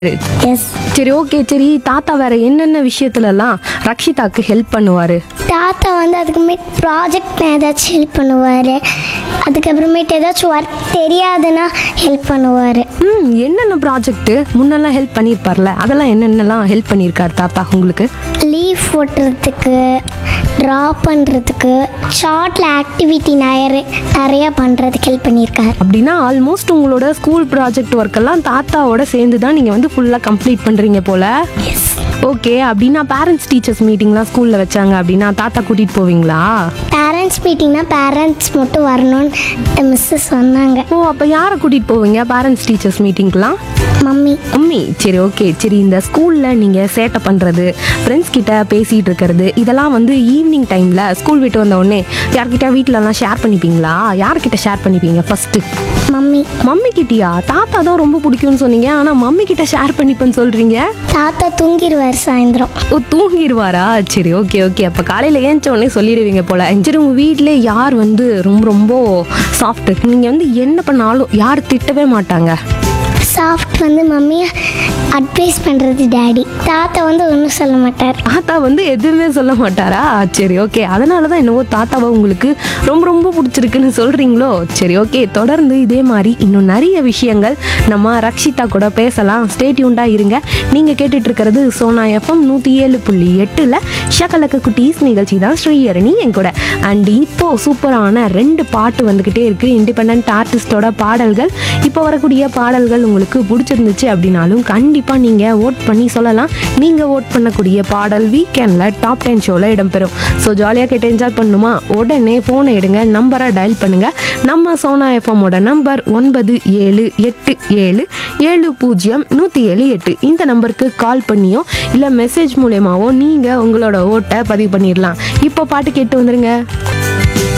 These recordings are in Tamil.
எஸ் சரி ஓகே சரி தாத்தா வேற என்னென்ன விஷயத்துலலாம் ரக்ஷிதாக்கு ஹெல்ப் பண்ணுவாரு தாத்தா வந்து அதுக்குமேட் ப்ராஜெக்ட் ஏதாச்சும் ஹெல்ப் பண்ணுவார் அதுக்கப்புறமேட்டு ஏதாச்சும் ஒர்க் தெரியாதுன்னா ஹெல்ப் பண்ணுவார் ம் என்னென்ன ப்ராஜெக்ட் முன்னெல்லாம் ஹெல்ப் பண்ணியிருப்பார்ல அதெல்லாம் என்னென்னலாம் ஹெல்ப் பண்ணியிருக்காரு தாத்தா உங்களுக்கு லீஃப் ஓட்டுறதுக்கு ட்ரா பண்ணுறதுக்கு ஷார்ட்டில் ஆக்டிவிட்டி நிறைய நிறையா பண்ணுறதுக்கு ஹெல்ப் பண்ணியிருக்காரு அப்படின்னா ஆல்மோஸ்ட் உங்களோட ஸ்கூல் ப்ராஜெக்ட் ஒர்க் எல்லாம் தாத்தாவோட சேர்ந்து தான் நீங்கள் வந்து ஃபுல்லாக கம்ப்ளீட் பண்ணுறீங்க போல எஸ் ஓகே அப்படின்னா பேரண்ட்ஸ் டீச்சர்ஸ் மீட்டிங்லாம் ஸ்கூலில் வச்சாங்க அப்படின்னா தாத்தா கூட்டிகிட்டு போவீங்களா பேரண்ட்ஸ் மீட்டிங்னா பேரண்ட்ஸ் மட்டும் வரணும்னு மிஸ்ஸு சொன்னாங்க ஓ அப்போ யாரை கூட்டிகிட்டு போவீங்க பேரண்ட்ஸ் டீச்சர்ஸ் மீட்டிங்க்கெலாம் மம்மி அம்மி சரி ஓகே சரி இந்த ஸ்கூலில் நீங்கள் சேட்டை பண்ணுறது ஃப்ரெண்ட்ஸ் கிட்ட பேசிகிட்டு இருக்கிறது இதெல்லாம் வந்து ஈவினிங் டைமில் ஸ்கூல் விட்டு வந்த உடனே யார்கிட்ட வீட்டிலலாம் ஷேர் பண்ணிப்பீங்களா யார்கிட்ட ஷேர் பண்ணிப்பீங்க ஃபஸ்ட்டு மம்மி மம்மி கிட்டயா தாத்தா தான் ரொம்ப பிடிக்கும்னு சொன்னீங்க ஆனால் மம்மி கிட்ட ஷேர் பண்ணிப்பேன்னு சொல்கிறீங்க தாத்தா தூங்கிடுவார் சாயந்தரம் ஓ தூங்கிடுவாரா சரி ஓகே ஓகே அப்போ காலையில் ஏஞ்ச உடனே சொல்லிடுவீங்க போல சரி உங்கள் வீட்டிலே யார் வந்து ரொம்ப ரொம்ப சாஃப்ட் நீங்கள் வந்து என்ன பண்ணாலும் யார் திட்டவே மாட்டாங்க சாஃப்ட் வந்து மம்மி அட்வைஸ் பண்ணுறது டேடி தாத்தா வந்து ஒன்றும் சொல்ல மாட்டார் தாத்தா வந்து எதுவுமே சொல்ல மாட்டாரா சரி ஓகே அதனால தான் என்னவோ தாத்தாவை உங்களுக்கு ரொம்ப ரொம்ப பிடிச்சிருக்குன்னு சொல்கிறீங்களோ சரி ஓகே தொடர்ந்து இதே மாதிரி இன்னும் நிறைய விஷயங்கள் நம்ம ரக்ஷிதா கூட பேசலாம் ஸ்டேட்யூண்டாக இருங்க நீங்கள் கேட்டுட்டு இருக்கிறது சோனா எஃப்எம் நூற்றி ஏழு புள்ளி எட்டில் ஷகலக்க குட்டீஸ் நிகழ்ச்சி தான் ஸ்ரீஹரணி என் கூட அண்ட் இப்போ சூப்பரான ரெண்டு பாட்டு வந்துக்கிட்டே இருக்குது இண்டிபெண்ட் ஆர்டிஸ்டோட பாடல்கள் இப்போ வரக்கூடிய பாடல்கள் உங்களுக்கு பிடிச்சிருந்துச்சு அப்படின்னாலும் கண்டிப்பாக நீங்கள் ஓட் பண்ணி சொல்லலாம் நீங்கள் ஓட் பண்ணக்கூடிய பாடல் வீக்கெண்டில் டாப் டென் ஷோவில் இடம்பெறும் ஸோ ஜாலியாக கேட்டு என்ஜாய் பண்ணணுமா உடனே ஃபோனை எடுங்க நம்பரை டயல் பண்ணுங்கள் நம்ம சோனா எஃப்எம்மோட நம்பர் ஒன்பது ஏழு எட்டு ஏழு ஏழு பூஜ்ஜியம் நூற்றி ஏழு எட்டு இந்த நம்பருக்கு கால் பண்ணியோ இல்லை மெசேஜ் மூலயமாவோ நீங்கள் உங்களோட ஓட்டை பதிவு பண்ணிடலாம் இப்போ பாட்டு கேட்டு வந்துருங்க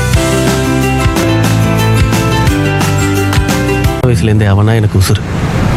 வயசுலேருந்தே அவனா எனக்கு உசுறு